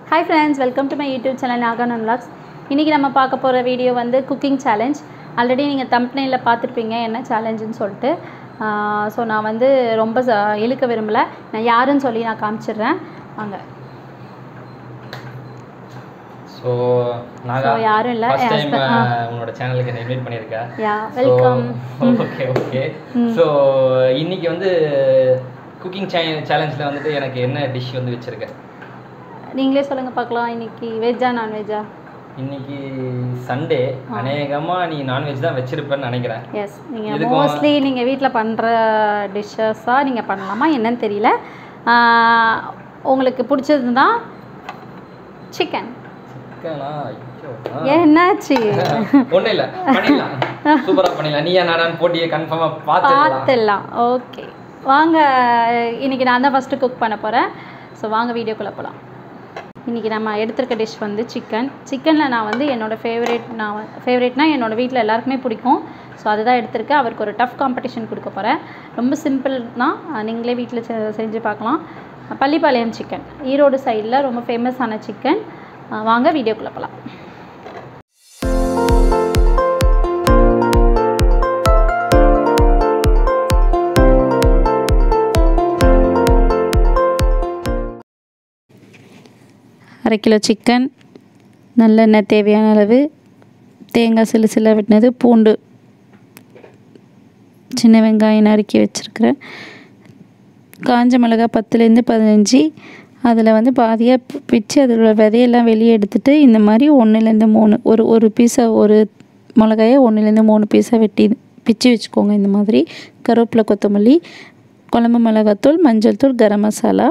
Hi friends welcome to my YouTube channel நாகானன் vlogs இன்றைக்கி நம்ம பார்க்க போகிற வீடியோ வந்து குக்கிங் சேலஞ்ச் ஆல்ரெடி நீங்கள் தம்ப்னையில் பார்த்துருப்பீங்க என்ன சேலஞ்சுன்னு சொல்லிட்டு ஸோ நான் வந்து ரொம்ப ச- இழுக்க விரும்பலை நான் யாருன்னு சொல்லி நான் காமிச்சிடுறேன் வாங்க ஸோ நாகா So, யாரும் இல்ல, ஃபர்ஸ்ட் என் டைம் husband- உங்களோட சேனலுக்கு என்ன இன்வைட் பண்ணியிருக்கேன் யா வெல்கம் ஓகே ஓகே ஸோ இன்னைக்கு வந்து குக்கிங் சேலஞ்சில் வந்துட்டு எனக்கு என்ன டிஷ் வந்து வச்சுருக்கேன் நீங்களே சொல்லுங்கள் பார்க்கலாம் இன்னைக்கு வெஜ்ஜா நான்வெஜ்ஜா இன்னைக்கு சண்டே அநேகமாக நீ நான்வெஜ் தான் வச்சிருப்பேன்னு நினைக்கிறேன் எஸ் நீங்கள் இதுக்கும் மோஸ்ட்லி நீங்கள் வீட்டில் பண்ணுற டிஷ்ஷஸாக நீங்கள் பண்ணலாமா என்னன்னு தெரியல ஆஹ், உங்களுக்கு பிடிச்சது தான் சிக்கன் சிக்கனா ஐயோ என்னாச்சு ஒன்றும் இல்லை பண்ணிடலாம் சூப்பராக பண்ணிடலாம் நீயா நானான்னு போட்டியை கன்ஃபார்மாக பார்த்துக்கலாம் பார்த்துடலாம் ஓகே வாங்க இன்னைக்கு நான் தான் ஃபஸ்ட்டு குக் பண்ண போகிறேன் ஸோ வாங்க வீடியோக்குள்ளே போகலாம் இன்றைக்கி நம்ம எடுத்திருக்க டிஷ் வந்து சிக்கன் சிக்கனில் நான் வந்து என்னோடய ஃபேவரேட் நான் ஃபேவரேட்னா என்னோடய வீட்டில் எல்லாருக்குமே பிடிக்கும் ஸோ அதுதான் எடுத்திருக்கேன் அவருக்கு ஒரு டஃப் காம்படிஷன் கொடுக்க போகிறேன் ரொம்ப சிம்பிள் தான் அஹ் நீங்களே வீட்டில் செ- செஞ்சு பார்க்கலாம் பள்ளிப்பாளையம் சிக்கன் ஈரோடு சைடில் ரொம்ப ஃபேமஸான சிக்கன் வாங்க வீடியோக்குள்ளே போகலாம் அரை கிலோ சிக்கன் நல்லெண்ணெய் தேவையான அளவு தேங்காய் சிலு சில வெட்டினது பூண்டு சின்ன வெங்காயம் நறுக்கி வச்சுருக்கிறேன் காஞ்ச மிளகாய் பத்துலேருந்து பதினஞ்சு அதில் வந்து பாதியாக பி- பிச்சு அதில் உள்ள விதையெல்லாம் வெளியே எடுத்துட்டு இந்த மாதிரி ஒன்றுலேருந்து மூணு ஒரு ஒரு பீஸை ஒரு மிளகாயை ஒன்றுலேருந்து மூணு பீஸாக வெட்டி பிச்சு வச்சுக்கோங்க இந்த மாதிரி கருவேப்பிலை கொத்தமல்லி குழம்பு மிளகாத்தூள் மஞ்சள் தூள் கரம் மசாலா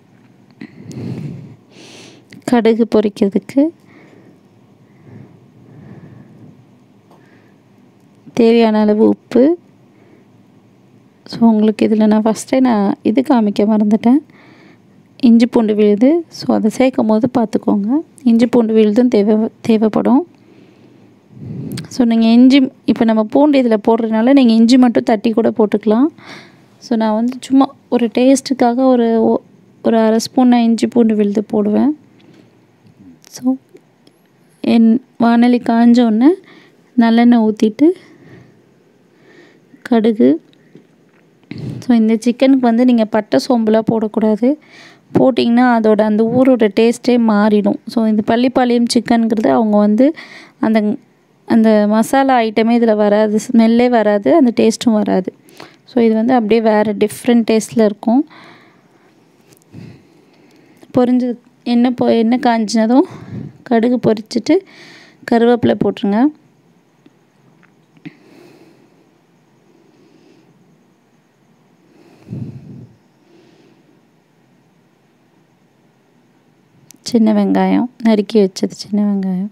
கடுகு பொரிக்கிறதுக்கு தேவையான அளவு உப்பு ஸோ உங்களுக்கு இதில் நான் ஃபஸ்ட்டே நான் இது காமிக்க மறந்துட்டேன் இஞ்சி பூண்டு விழுது ஸோ அதை சேர்க்கும் போது பார்த்துக்கோங்க இஞ்சி பூண்டு விழுதும் தேவை தேவைப்படும் ஸோ நீங்கள் இஞ்சி இப்போ நம்ம பூண்டு இதில் போடுறதுனால நீங்கள் இஞ்சி மட்டும் தட்டி கூட போட்டுக்கலாம் ஸோ நான் வந்து சும்மா ஒரு டேஸ்ட்டுக்காக ஒரு ஒ- ஒரு அரை ஸ்பூன் நான் இஞ்சி பூண்டு விழுது போடுவேன் ஸோ என் வானொலி காஞ்ச உடனே நல்லெண்ணெய் ஊற்றிட்டு கடுகு ஸோ இந்த சிக்கனுக்கு வந்து நீங்கள் பட்டை சோம்புலாம் போடக்கூடாது போட்டிங்கன்னா அதோட அந்த ஊரோட டேஸ்ட்டே மாறிடும் ஸோ இந்த பள்ளிப்பாளையம் சிக்கனுங்கிறது அவங்க வந்து அந்த அந்த மசாலா ஐட்டமே இதில் வராது ஸ்மெல்லே வராது அந்த டேஸ்ட்டும் வராது ஸோ இது வந்து அப்படியே வேறு டிஃப்ரெண்ட் டேஸ்ட்டில் இருக்கும் பொரிஞ்சு எண்ணெய் பொ எண்ணெய் காஞ்சினதும் கடுகு பொரிச்சிட்டு கருவேப்பிலை போட்டுருங்க சின்ன வெங்காயம் நறுக்கி வச்சது சின்ன வெங்காயம்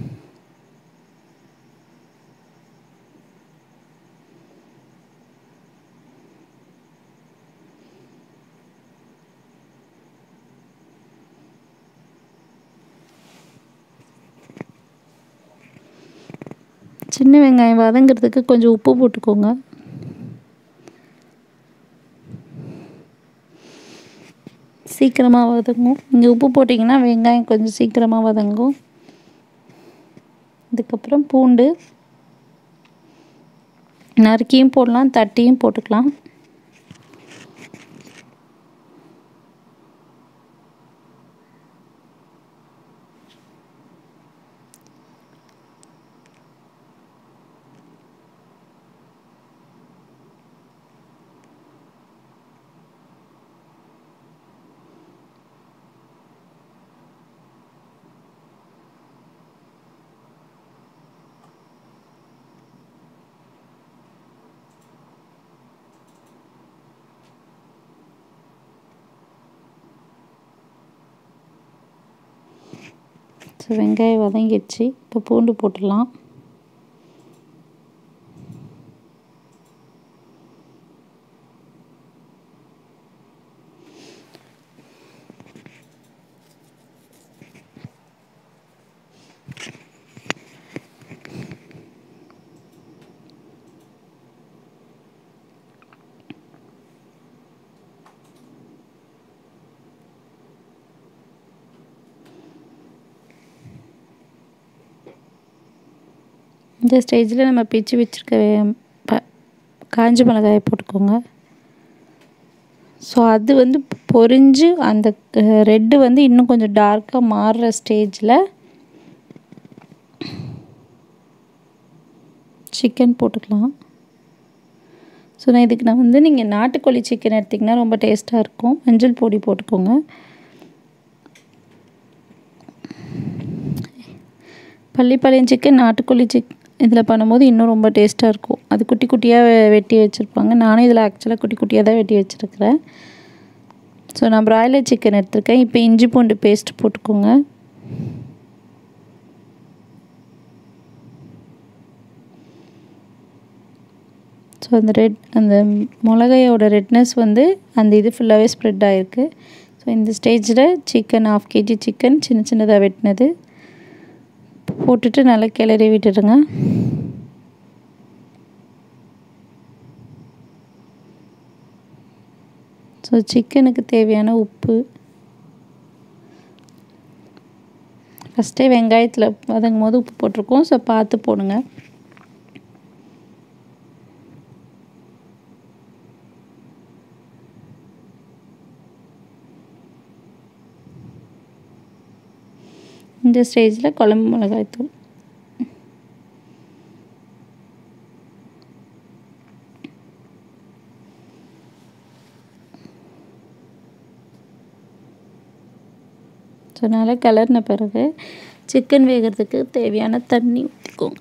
சின்ன வெங்காயம் வதங்கிறதுக்கு கொஞ்சம் உப்பு போட்டுக்கோங்க சீக்கிரமாக வதங்கும் நீங்கள் உப்பு போட்டிங்கன்னா வெங்காயம் கொஞ்சம் சீக்கிரமாக வதங்கும் இதுக்கப்புறம் பூண்டு நறுக்கியும் போடலாம் தட்டியும் போட்டுக்கலாம் ஸோ வெங்காயம் வதங்கிடுச்சு இப்போ பூண்டு போட்டுடலாம் இந்த ஸ்டேஜில் நம்ம பிச்சு வச்சுருக்க ப காஞ்ச மிளகாயை போட்டுக்கோங்க ஸோ அது வந்து பொரிஞ்சு அந்த ரெட்டு வந்து இன்னும் கொஞ்சம் டார்க்காக மாறுற ஸ்டேஜில் சிக்கன் போட்டுக்கலாம் ஸோ நான் இதுக்கு நான் வந்து நீங்கள் நாட்டுக்கோழி சிக்கன் எடுத்திங்கன்னா ரொம்ப டேஸ்ட்டாக இருக்கும் மஞ்சள் பொடி போட்டுக்கோங்க பள்ளிப்பாளையம் சிக்கன் நாட்டுக்கோழி சிக் இதில் பண்ணும்போது இன்னும் ரொம்ப டேஸ்ட்டாக இருக்கும் அது குட்டி குட்டியாக வெட்டி வச்சுருப்பாங்க நானும் இதில் ஆக்சுவலாக குட்டி குட்டியாக தான் வெட்டி வச்சுருக்கிறேன் ஸோ நான் ப்ராய்லர் சிக்கன் எடுத்திருக்கேன் இப்போ இஞ்சி பூண்டு பேஸ்ட் போட்டுக்கோங்க ஸோ அந்த ரெட் அந்த மிளகாயோட ரெட்னஸ் வந்து அந்த இது ஃபுல்லாகவே ஸ்ப்ரெட் ஆகிருக்கு ஸோ இந்த ஸ்டேஜில் சிக்கன் ஆஃப் கேஜி சிக்கன் சின்ன சின்னதாக வெட்டினது போட்டுட்டு நல்லா கிளறி விட்டுடுங்க ஸோ சிக்கனுக்கு தேவையான உப்பு ஃபஸ்ட்டே வெங்காயத்தில் வதங்கும் போது உப்பு போட்டிருக்கோம் ஸோ பார்த்து போடுங்க இந்த ஸ்டேஜில் குழம்பு மிளகாய்த்தூள் ஸோ நல்லா கிளறின பிறகு சிக்கன் வேகிறதுக்கு தேவையான தண்ணி ஊற்றிக்கோங்க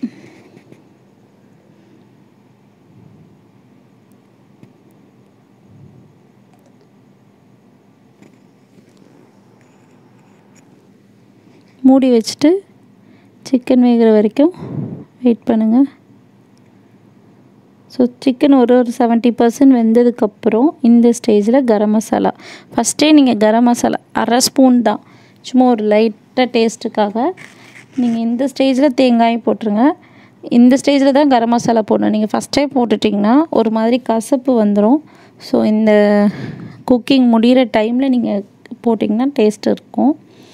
மூடி வச்சுட்டு சிக்கன் வேகிற வரைக்கும் வெயிட் பண்ணுங்கள் ஸோ சிக்கன் ஒரு ஒரு செவன்ட்டி பர்சன்ட் வெந்ததுக்கப்புறம் இந்த ஸ்டேஜில் கரம் மசாலா ஃபஸ்ட்டே நீங்கள் கரம் மசாலா அரை ஸ்பூன் தான் சும்மா ஒரு லைட்டாக டேஸ்ட்டுக்காக நீங்கள் இந்த ஸ்டேஜில் தேங்காயும் போட்டுருங்க இந்த ஸ்டேஜில் தான் கரம் மசாலா போடணும் நீங்கள் ஃபஸ்ட்டே போட்டுட்டிங்கன்னா ஒரு மாதிரி கசப்பு வந்துடும் ஸோ இந்த குக்கிங் முடிகிற டைமில் நீங்கள் போட்டிங்கன்னா டேஸ்ட் இருக்கும்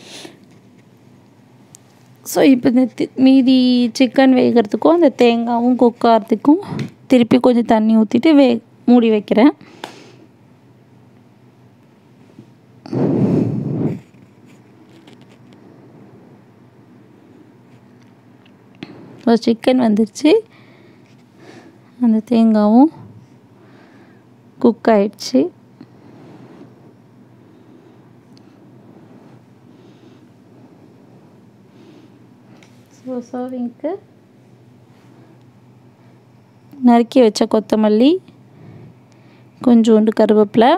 ஸோ இப்போ இந்த தி- மீதி சிக்கன் வேகிறதுக்கும் அந்த தேங்காயும் குக் ஆகிறதுக்கும் திருப்பி கொஞ்சம் தண்ணி ஊற்றிட்டு வே மூடி வைக்கிறேன் ஸோ சிக்கன் வந்துருச்சு அந்த தேங்காயும் குக் ஆயிடுச்சு ஸோ சர்விங்க்கு நறுக்கி வச்ச கொத்தமல்லி கொஞ்சோண்டு கருவேப்பிலை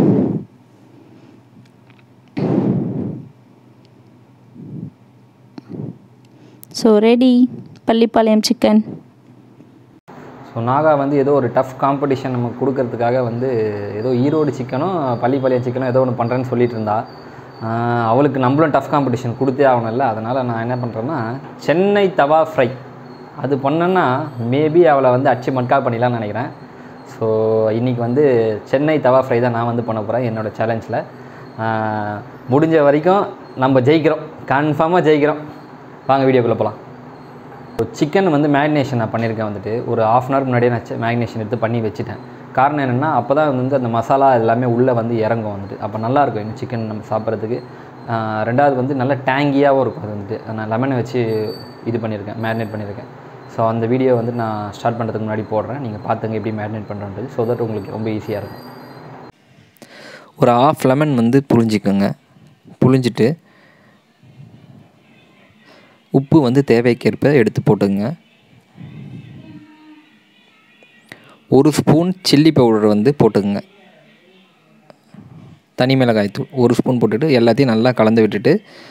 so ready Pallipalayam chicken so Naga வந்து ஏதோ ஒரு டஃப் காம்படிஷன் நமக்கு கொடுக்கறதுக்காக வந்து ஏதோ ஈரோடு சிக்கனும் பள்ளிப்பாளையம் சிக்கனும் ஏதோ ஒன்று பண்ணுறேன்னு சொல்லிட்டு இருந்தா ஆஹ் அவளுக்கு நம்மளும் டஃப் காம்படிஷன் கொடுத்தே ஆகணும்ல அதனால் நான் என்ன பண்ணுறேன்னா சென்னை தவா ஃப்ரை அது பண்ணேன்னா மேபி அவளை வந்து அச்சு மட்கா பண்ணிடலாம்னு நினைக்கிறேன் ஸோ இன்றைக்கி வந்து சென்னை தவா ஃப்ரை தான் நான் வந்து பண்ண போகிறேன் என்னோடய சேலஞ்சில் முடிஞ்ச வரைக்கும் நம்ம ஜெயிக்கிறோம் கன்ஃபார்மாக ஜெயிக்கிறோம் வாங்க வீடியோக்குள்ளே போகலாம் சிக்கன் வந்து மேரினேஷன் நான் பண்ணியிருக்கேன் வந்துட்டு ஒரு ஆஃப் அன் ஹவர் முன்னாடியே நான் மேரினேஷன் எடுத்து பண்ணி வச்சுட்டேன் காரணம் என்னென்னா அப்போ தான் வந்து அந்த மசாலா எல்லாமே உள்ளே வந்து இறங்கும் வந்துட்டு அப்போ நல்லாயிருக்கும் இந்த சிக்கன் நம்ம சாப்பிட்றதுக்கு ஆஹ் ரெண்டாவது வந்து நல்ல டேங்கியாகவும் இருக்கும் அது வந்துட்டு நான் லெமனை வச்சு இது பண்ணியிருக்கேன் மேரினேட் பண்ணியிருக்கேன் ஸோ அந்த வீடியோ வந்து நான் ஸ்டார்ட் பண்ணுறதுக்கு முன்னாடி போடுறேன் நீங்கள் பார்த்துங்க எப்படி மேரினேட் பண்ணுறது ஸோ தட் உங்களுக்கு ரொம்ப ஈஸியாக இருக்கும் ஒரு ஆஃப் லெமன் வந்து புழிஞ்சிக்கோங்க புழிஞ்சிட்டு உப்பு வந்து தேவைக்கேற்ப எடுத்து போட்டுங்க ஒரு ஸ்பூன் சில்லி பவுடர் வந்து போட்டுக்குங்க தனி மிளகாய் தூள் ஒரு ஸ்பூன் போட்டுட்டு எல்லாத்தையும் நல்லா கலந்து விட்டுட்டு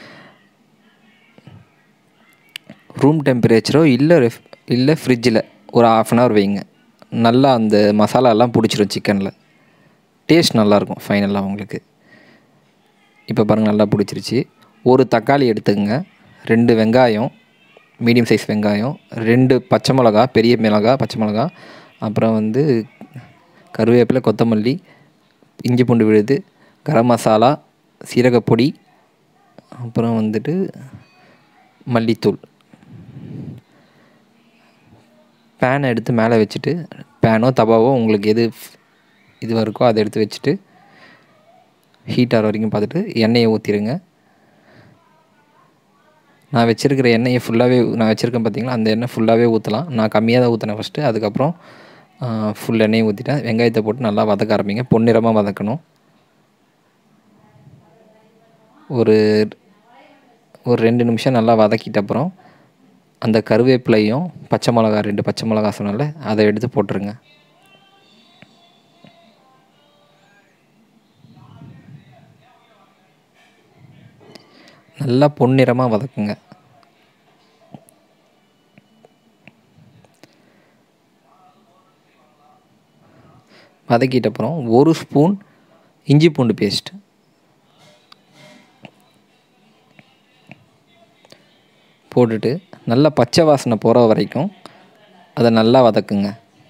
ரூம் டெம்பரேச்சரோ இல்லை ரெஃப் இல்லை ஃப்ரிட்ஜில் ஒரு ஆஃப் அன் ஹவர் வைங்க நல்லா அந்த மசாலாலாம் பிடிச்சிரும் சிக்கனில் டேஸ்ட் நல்லாயிருக்கும் ஃபைனலாக உங்களுக்கு இப்போ பாருங்கள் நல்லா பிடிச்சிருச்சு ஒரு தக்காளி எடுத்துக்கங்க ரெண்டு வெங்காயம் மீடியம் சைஸ் வெங்காயம் ரெண்டு பச்சை மிளகா பெரிய மிளகா பச்சை மிளகா அப்புறம் வந்து கருவேப்பிலை கொத்தமல்லி இஞ்சி பூண்டு விழுது கரம் மசாலா சீரகப்பொடி அப்புறம் வந்துட்டு மல்லித்தூள் பேனை எடுத்து மேலே வச்சுட்டு பேனோ தவாவோ உங்களுக்கு எது இது இருக்கோ அதை எடுத்து வச்சுட்டு ஹீட் ஆகிற வரைக்கும் பார்த்துட்டு எண்ணெயை ஊற்றிடுங்க நான் வச்சுருக்கிற எண்ணெயை ஃபுல்லாகவே நான் வச்சுருக்கேன் பார்த்தீங்களா அந்த எண்ணெய் ஃபுல்லாகவே ஊற்றலாம் நான் கம்மியாக தான் ஊற்றினேன் ஃபஸ்ட்டு அதுக்கப்புறம் ஃபுல் எண்ணெயை ஊற்றிட்டேன் வெங்காயத்தை போட்டு நல்லா வதக்க ஆரம்பிங்க பொன்னிறமாக வதக்கணும் ஒரு ஒரு ரெண்டு நிமிஷம் நல்லா வதக்கிட்ட அப்புறம் அந்த கருவேப்பிலையும் பச்சை மிளகா ரெண்டு பச்சை மிளகா சொன்னால அதை எடுத்து போட்டுருங்க நல்லா பொன்னிறமாக வதக்குங்க வதக்கிட்ட அப்புறம் ஒரு ஸ்பூன் இஞ்சி பூண்டு பேஸ்ட் போட்டுட்டு நல்லா பச்சை வாசனை போகிற வரைக்கும் அதை நல்லா வதக்குங்க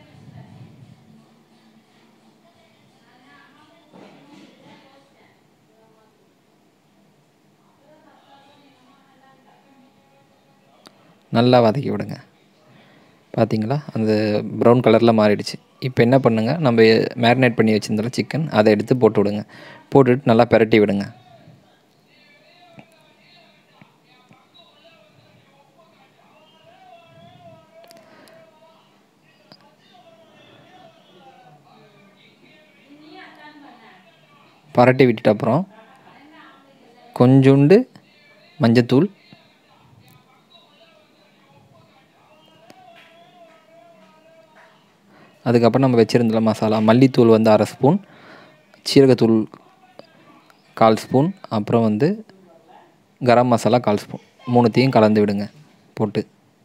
நல்லா வதக்கி விடுங்க பார்த்தீங்களா அந்த ப்ரௌன் கலரில் மாறிடுச்சு இப்போ என்ன பண்ணுங்கள் நம்ம மேரினேட் பண்ணி வச்சுருந்தோம் சிக்கன் அதை எடுத்து போட்டு விடுங்க போட்டுட்டு நல்லா பெரட்டி விடுங்க பரட்டி விட்டுட்ட அப்புறம் கொஞ்சோண்டு மஞ்சத்தூள் அதுக்கப்புறம் நம்ம வச்சுருந்த மசாலா மல்லித்தூள் வந்து அரை ஸ்பூன் சீரகத்தூள் கால் ஸ்பூன் அப்புறம் வந்து கரம் மசாலா கால் ஸ்பூன் மூணுத்தையும் கலந்து விடுங்க போட்டு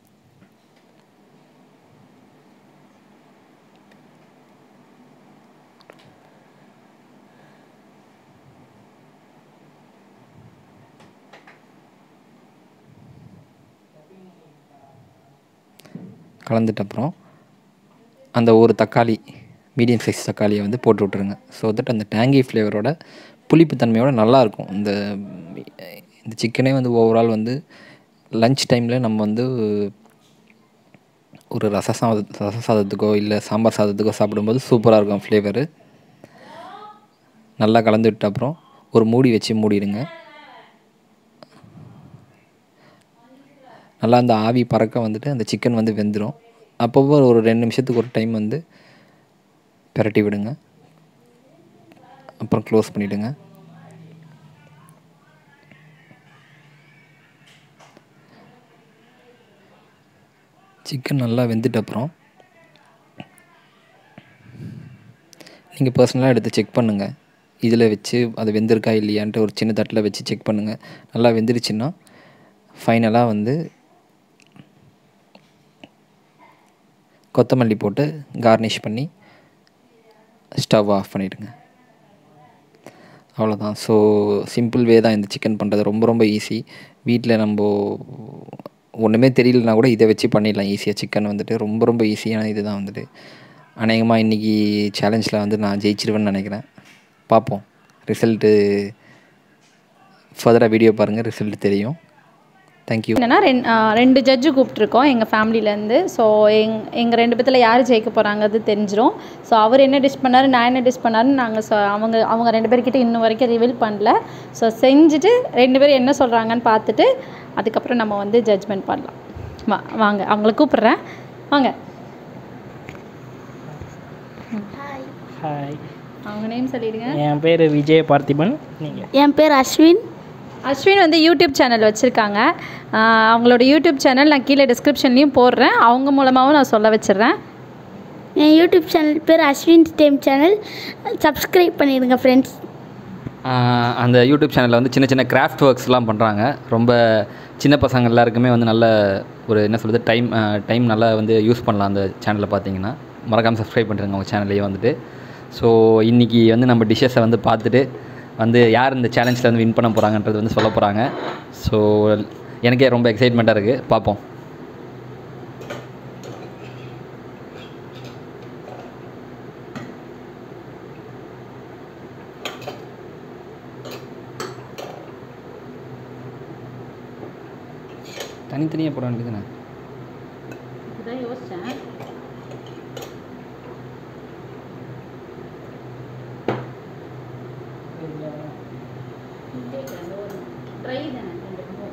கலந்துட்ட அப்புறம் அந்த ஒரு தக்காளி மீடியம் சைஸ் தக்காளியை வந்து போட்டு விட்ருங்க ஸோ தட் அந்த டேங்கி ஃப்ளேவரோட புளிப்பு தன்மையோட நல்லாயிருக்கும் இந்த இந்த சிக்கனே வந்து ஓவரால் வந்து லஞ்ச் டைமில் நம்ம வந்து ஒரு ரச சாத ரச சாதத்துக்கோ இல்லை சாம்பார் சாதத்துக்கோ சாப்பிடும்போது சூப்பராக இருக்கும் ஃப்ளேவரு நல்லா கலந்து விட்ட அப்புறம் ஒரு மூடி வச்சு மூடிடுங்க நல்லா அந்த ஆவி பறக்க வந்துட்டு அந்த சிக்கன் வந்து வெந்துடும் அப்பப்போ ஒரு ரெண்டு நிமிஷத்துக்கு ஒரு டைம் வந்து பிரட்டி விடுங்க அப்புறம் க்ளோஸ் பண்ணிவிடுங்க சிக்கன் நல்லா வெந்துட்ட அப்புறம் நீங்கள் பர்சனலாக எடுத்து செக் பண்ணுங்கள் இதில் வச்சு அது வெந்திருக்கா இல்லையான்ட்டு ஒரு சின்ன தட்டில் வச்சு செக் பண்ணுங்கள் நல்லா வெந்துருச்சுன்னா ஃபைனலாக வந்து கொத்தமல்லி போட்டு கார்னிஷ் பண்ணி ஸ்டவ் ஆஃப் பண்ணிவிடுங்க அவ்வளோதான் ஸோ சிம்பிள் வே தான் இந்த சிக்கன் பண்ணுறது ரொம்ப ரொம்ப ஈஸி வீட்டில் நம்ம ஒன்றுமே தெரியலனா கூட இதை வச்சு பண்ணிடலாம் ஈஸியாக சிக்கன் வந்துட்டு ரொம்ப ரொம்ப ஈஸியான இது தான் வந்துட்டு அநேகமாக இன்றைக்கி சேலஞ்சில் வந்து நான் ஜெயிச்சிருவேன்னு நினைக்கிறேன் பார்ப்போம் ரிசல்ட்டு ஃபர்தராக வீடியோ பாருங்கள் ரிசல்ட் தெரியும் தேங்க்யூ என்னென்னா ரெண் ரெண்டு ஜட்ஜு கூப்பிட்ருக்கோம் எங்கள் ஃபேமிலியிலேருந்து ஸோ எங் எங்கள் ரெண்டு பேத்தில் யார் ஜெயிக்க போகிறாங்கிறது தெரிஞ்சிரும் ஸோ அவர் என்ன டிஷ் பண்ணார் நான் என்ன டிஷ் பண்ணாருன்னு நாங்கள் ஸோ அவங்க அவங்க ரெண்டு பேர்கிட்ட இன்னும் வரைக்கும் ரிவீல் பண்ணல ஸோ செஞ்சுட்டு ரெண்டு பேரும் என்ன சொல்கிறாங்கன்னு பார்த்துட்டு அதுக்கப்புறம் நம்ம வந்து ஜட்ஜ்மெண்ட் பண்ணலாம் வா வாங்க அவங்கள கூப்பிட்றேன் வாங்க ஹாய் அவங்க நேம் சொல்லிடுங்க என் பேர் விஜய பார்த்திபன் நீங்கள் என் பேர் அஸ்வின் அஸ்வின் வந்து யூடியூப் சேனல் வச்சுருக்காங்க அவங்களோட யூடியூப் சேனல் நான் கீழே டிஸ்கிரிப்ஷன்லேயும் போடுறேன் அவங்க மூலமாகவும் நான் சொல்ல வச்சிடுறேன் என் யூடியூப் சேனல் பேர் அஸ்வின் டேம் சேனல் சப்ஸ்கிரைப் பண்ணிடுங்க ஃப்ரெண்ட்ஸ் ஆஹ் அந்த யூடியூப் சேனலில் வந்து சின்ன சின்ன கிராஃப்ட் ஒர்க்ஸ்லாம் பண்ணுறாங்க ரொம்ப சின்ன பசங்க எல்லாருக்குமே வந்து நல்ல ஒரு என்ன சொல்கிறது டைம் டைம் நல்லா வந்து யூஸ் பண்ணலாம் அந்த சேனலில் பார்த்தீங்கன்னா மறக்காமல் சப்ஸ்கிரைப் பண்ணுறேங்க அவங்க சேனல்லையே வந்துட்டு ஸோ இன்றைக்கி வந்து நம்ம டிஷ்ஷஸை வந்து பார்த்துட்டு வந்து யார் இந்த சேலஞ்சில் வந்து வின் பண்ண போகிறாங்கன்றது வந்து சொல்ல போகிறாங்க ஸோ எனக்கே ரொம்ப எக்ஸைட்மெண்ட்டாக இருக்குது பார்ப்போம் தனித்தனியாக போட வேண்டியதுதானே இதுதான் யோசித்தேன் தானே ரெண்டுக்கும்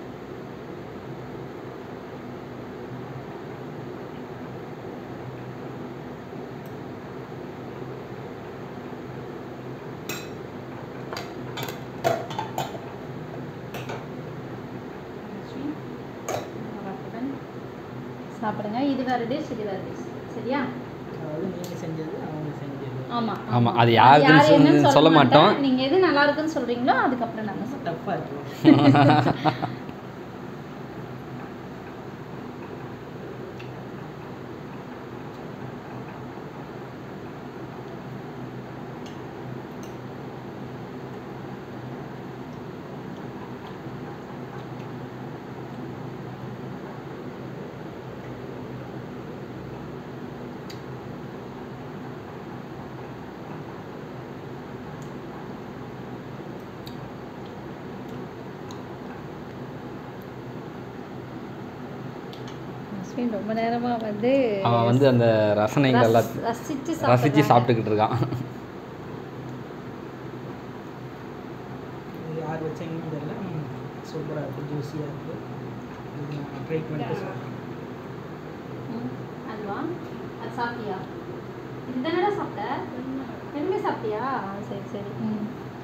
சாப்பிடுங்க இது வேறு டிஷ் இது வேறு டிஷ் சரியா அதாவது நீங்கள் செஞ்சது அவங்க செஞ்சது ஆமாம் ஆமா, அது யாருதுன்னு யார் என்னன்னு சொல்ல- சொல்ல மாட்டோம். நீங்கள் எது நல்லா இருக்குன்னு சொல்கிறீங்களோ அதுக்கப்புறம் நாங்கள் சொல்கிறோம் டஃப்பாக இருக்கும் அஸ்வின் ரொம்ப நேரமாக வந்து அவன் வந்து அந்த ரசனைகள் ரஸ்- எல்லாத்தையும் ரசிச்சு ரசித்து சாப்பிட்றாங்க. சாப்பிட்டுக்கிட்டு இருக்கான் இது யார் வச்சாங்கன்னு தெரியல சூப்பராக இருக்குது ஜூஸியாக இருக்குது இது நான் ட்ரை பண்ணிட்டு சொல்கிறேன் ம், அதுவா அது சாப்பிட்டியா இது தானடா சாப்பிட்ட ரெண்டுமே சாப்பிட்டியா ஆ, சரி சரி ம்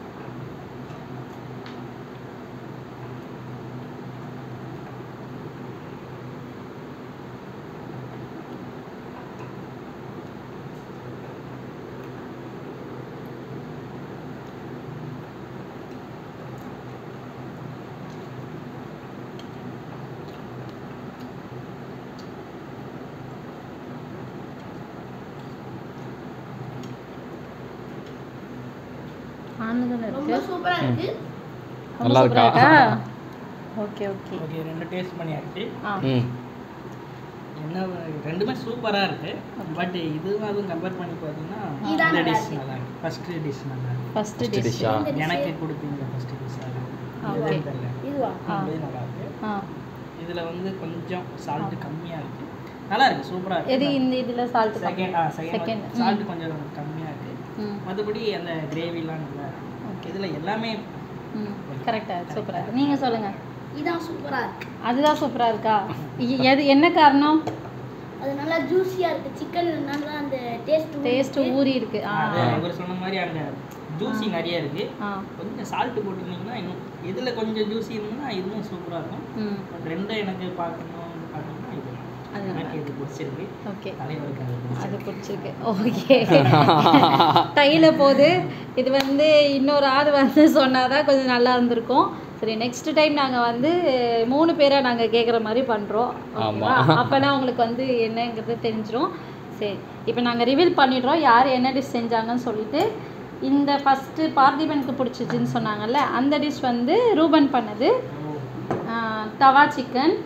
ஆனந்தம் ரொம்ப இருக்கு சூப்பராக இருக்குது ரொம்ப நல்லா சூப்பரா இருக்கா? ஓகே ஓகே ஓகே ரெண்டு டேஸ்ட் பண்ணியாச்சு ஆ ம் என்ன ரெண்டுமே சூப்பராக இருக்குது பட் இதுவும் அதுவும் கம்பேர் பண்ணி பார்த்தீங்கன்னா இதான் இந்த நல்லா டிஷ் இருக்கு. நல்லா இருக்கு ஃபஸ்ட்டு டிஷ் நல்லா இருக்கு ஃபர்ஸ்ட் First டிஷ் dish-ஆ? இந்த dish- எனக்கு கொடுத்தீங்க ஃபஸ்ட்டு டிஷ் அது Okay. இதுதான் தெரியல இதுவா ஆ. ரொம்பவே நல்லா இருக்கு ஆ இதில் வந்து கொஞ்சம் சால்ட் கம்மியாக இருக்கு நல்லா இருக்கு சூப்பராக எது இருக்கு இந்த இதில் சால்ட் செகண்ட் ஆ செகண்ட் செகண்ட் சால்ட் கொஞ்சம் கம்மியாக இருக்கு ம் மற்றபடி அந்த கிரேவிலாம் இல்லை ஓகே இதில் எல்லாமே ம் கரெக்டாக சூப்பராக இருக்கு நீங்கள் சொல்லுங்கள் இதான் சூப்பராக இருக்குது அதுதான் சூப்பராக இருக்கா இ- எது என்ன காரணம் அது நல்லா ஜூஸியாக இருக்குது சிக்கன் நல்லா அந்த டேஸ்ட் டேஸ்ட் ஊறி இருக்கு ஆ அது இவர் சொன்ன மாதிரி அங்கே ஜூஸி நிறைய இருக்கு ஆ கொஞ்சம் சால்ட் போட்டிருந்தீங்கன்னா இன்னும் இதில் கொஞ்சம் ஜூஸி இருந்ததுன்னா இதுவும் சூப்பராக இருக்கும் ம் பட் ரெண்டும் எனக்கு பார்க்கணும் பார்க்கணும்னா இது அது எனக்கு இது பிடிச்சிருக்கு ஓகே தலைவருக்கு அது அது பிடிச்சிருக்கு பிடிச்சிருக்கு ஓகே தையில போகுது இது வந்து இன்னொரு ஆள் வந்து சொன்னாதான் கொஞ்சம் நல்லா இருந்திருக்கும் சரி நெக்ஸ்ட் டைம் நாங்கள் வந்து மூணு பேராக நாங்கள் கேட்குற மாதிரி பண்ணுறோம் ஆமா. அப்போனா உங்களுக்கு வந்து என்னங்கிறது தெரிஞ்சிரும் சரி இப்போ நாங்கள் ரிவீல் பண்ணிடுறோம் யார் என்ன டிஷ் செஞ்சாங்கன்னு சொல்லிட்டு இந்த ஃபஸ்ட்டு பார்த்திபனுக்கு பிடிச்சிச்சின்னு சொன்னாங்கல்ல அந்த டிஷ் வந்து ரூபன் பண்ணது ஆ, தவா சிக்கன்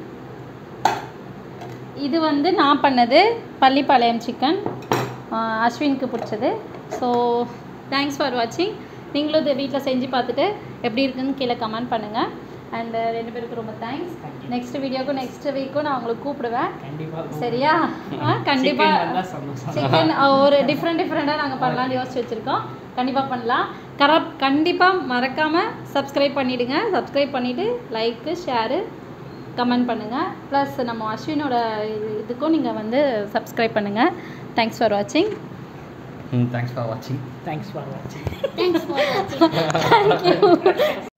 இது வந்து நான் பண்ணது பள்ளிப்பாளையம் சிக்கன் அஸ்வினுக்கு பிடிச்சது ஸோ தேங்க்ஸ் ஃபார் வாட்சிங் நீங்களும் இதை வீட்டில் செஞ்சு பார்த்துட்டு எப்படி இருக்குன்னு கீழே கமெண்ட் பண்ணுங்கள் அண்ட் ரெண்டு பேருக்கு ரொம்ப தேங்க்ஸ் நெக்ஸ்ட் வீடியோக்கும் நெக்ஸ்ட் வீக்கும் நான் உங்களுக்கு கூப்பிடுவேன் கண்டிப்பாக சரியா ஆ கண்டிப்பாக வந்தால் சந்தோஷம் சிக்கன் ஒரு டிஃப்ரெண்ட் டிஃப்ரெண்ட்டாக நாங்கள் பண்ணலாம்னு யோசிச்சு வச்சுருக்கோம் கண்டிப்பாக பண்ணலாம் கரப் கண்டிப்பாக மறக்காமல் சப்ஸ்கிரைப் பண்ணிவிடுங்க சப்ஸ்கிரைப் பண்ணிவிட்டு லைக்கு ஷேரு கமெண்ட் பண்ணுங்கள் ப்ளஸ் நம்ம அஸ்வினோட இது- இதுக்கும் நீங்கள் வந்து சப்ஸ்கிரைப் பண்ணுங்கள் தேங்க்ஸ் ஃபார் வாட்சிங் ம் தேங்க்ஸ் ஃபார் வாட்சிங் தேங்க்ஸ் ஃபார் வாட்சிங் தேங்க்ஸ் ஃபார் வாட்சிங்